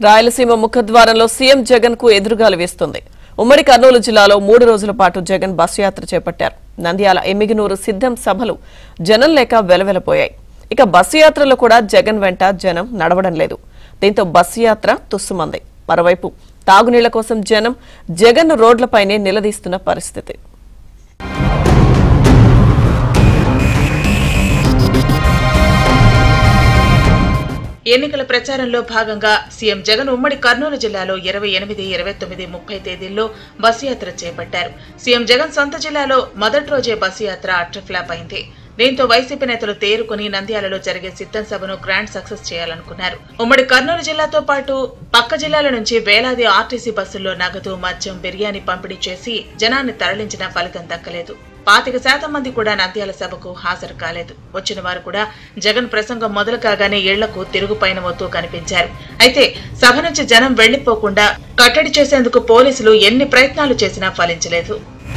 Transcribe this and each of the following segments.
Rayalaseema ముఖద్వారంలో CM Jagan కు ఎదురుగాలు వేస్తుంది ఉమ్మడి కర్నూలు జిల్లాలో మూడు రోజుల పాటు జగన్ బస్సు యాత్ర చేపట్టారు నంద్యాల ఎమ్మిగినూరు సిద్ధం సభలు జనం లేక వెలవెలపోయాయి ఇక బస్సు యాత్రలో కూడా జగన్ వెంట జనం నడవడం లేదు దీంతో బస్సు యాత్ర తుస్సుమంది మరోవైపు తాగునీళ్ల కోసం జనం జగన్ రోడ్లపైనే నిలదీస్తున్న పరిస్థితి ఎన్నికల ప్రచారంలో భాగంగా సీఎం జగన్ ఉమ్మడి కర్నూలు జిల్లాలో ఇరవై ఎనిమిది ఇరవై తొమ్మిది ముప్పై తేదీల్లో బస్సు యాత్ర చేపట్టారు సీఎం జగన్ సొంత జిల్లాలో మొదటి రోజే బస్సు యాత్ర అట్రఫ్లాప్ అయింది దీంతో వైసీపీ నేతలు తేరుకుని నంద్యాలలో జరిగే సిద్ధం సభను గ్రాండ్ సక్సెస్ చేయాలనుకున్నారు ఉమ్మడి కర్నూలు జిల్లాతో పాటు పక్క జిల్లాల నుంచి వేలాది ఆర్టీసీ బస్సుల్లో నగదు మద్యం బిర్యానీ పంపిణీ చేసి జనాన్ని తరలించిన ఫలితం దక్కలేదు పాతిక శాతం మంది కూడా నంద్యాల సభకు హాజరు కాలేదు వచ్చిన వారు కూడా జగన్ ప్రసంగం మొదలు కాగానే ఇళ్లకు తిరుగు పయనమవుతూ కనిపించారు అయితే సభ నుంచి జనం వెళ్లిపోకుండా కట్టడి చేసేందుకు పోలీసులు ఎన్ని ప్రయత్నాలు చేసినా ఫలించలేదు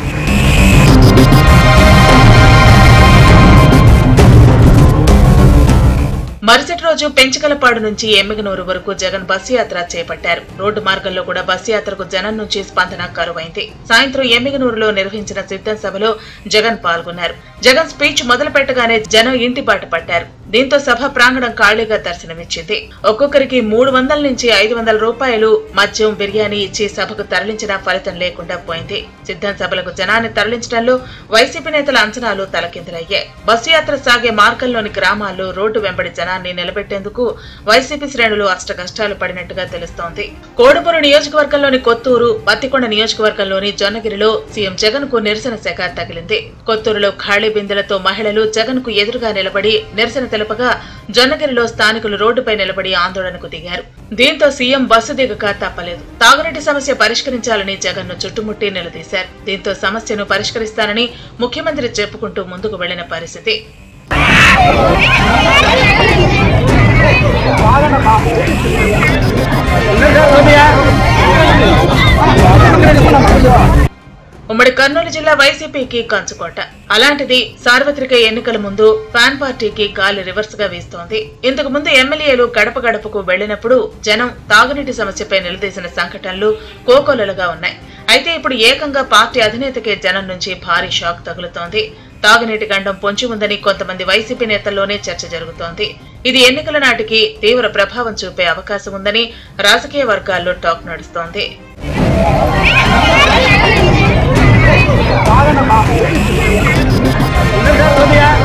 మరుసటి రోజు పెంచకలపాడు నుంచి ఎమ్మిగనూరు వరకు జగన్ బస్సు యాత్ర చేపట్టారు రోడ్డు మార్గంలో కూడా బస్సు యాత్రకు జనం నుంచి స్పందన కరువైంది సాయంత్రం ఎమ్మిగనూరులో నిర్వహించిన సిద్ధం సభలో జగన్ పాల్గొన్నారు జగన్ స్పీచ్ మొదలు పెట్టగానే జనం ఇంటి బాట పట్టారు దీంతో సభ ప్రాంగణం ఖాళీగా దర్శనమిచ్చింది ఒక్కొక్కరికి మూడు వందల నుంచి ఐదు వందల రూపాయలు మద్యం బిర్యానీ ఇచ్చి సభకు తరలించిన ఫలితం లేకుండా పోయింది సిద్ధం సభలకు జనాన్ని తరలించడంలో వైసీపీ నేతల అంచనాలు తలకిందులయ్యాయి బస్సు యాత్ర సాగే మార్గంలోని గ్రామాల్లో రోడ్డు వెంబడి జనాన్ని నిలబెట్టేందుకు వైసీపీ శ్రేణులు అష్టకష్టాలు పడినట్టుగా తెలుస్తోంది కోడుమూరు నియోజకవర్గంలోని కొత్తూరు పత్తికొండ నియోజకవర్గంలోని జొన్నగిరిలో సీఎం జగన్ కు నిరసన శాఖ తగిలింది కొత్తూరులో ఖాళీ బిందెలతో మహిళలు జగన్ కు ఎదురుగా నిలబడి నిరసన తెలపగా జొన్నగిరిలో స్థానికులు రోడ్డుపై నిలబడి ఆందోళనకు దిగారు దీంతో సీఎం బస్సు దిగక తప్పలేదు తాగునీటి సమస్య పరిష్కరించాలని జగన్ ను చుట్టుముట్టి నిలదీశారు దీంతో సమస్యను పరిష్కరిస్తానని ముఖ్యమంత్రి చెప్పుకుంటూ ముందుకు వెళ్లిన పరిస్థితి ఉమ్మడి కర్నూలు జిల్లా వైసీపీకి కంచుకోట అలాంటిది సార్వత్రిక ఎన్నికల ముందు ఫ్యాన్ పార్టీకి గాలి రివర్స్ గా వీస్తోంది ఇంతకు ముందు ఎమ్మెల్యేలు గడప గడపకు వెళ్లినప్పుడు జనం తాగునీటి సమస్యపై నిలదీసిన సంఘటనలు కోకోలలుగా ఉన్నాయి అయితే ఇప్పుడు ఏకంగా పార్టీ అధినేతకే జనం నుంచి భారీ షాక్ తగులుతోంది తాగునీటి గండం పొంచి ఉందని కొంతమంది వైసీపీ నేతల్లోనే చర్చ జరుగుతోంది ఇది ఎన్నికల నాటికి తీవ్ర ప్రభావం చూపే అవకాశం ఉందని రాజకీయ వర్గాల్లో టాక్ నడుస్తోంది బాగా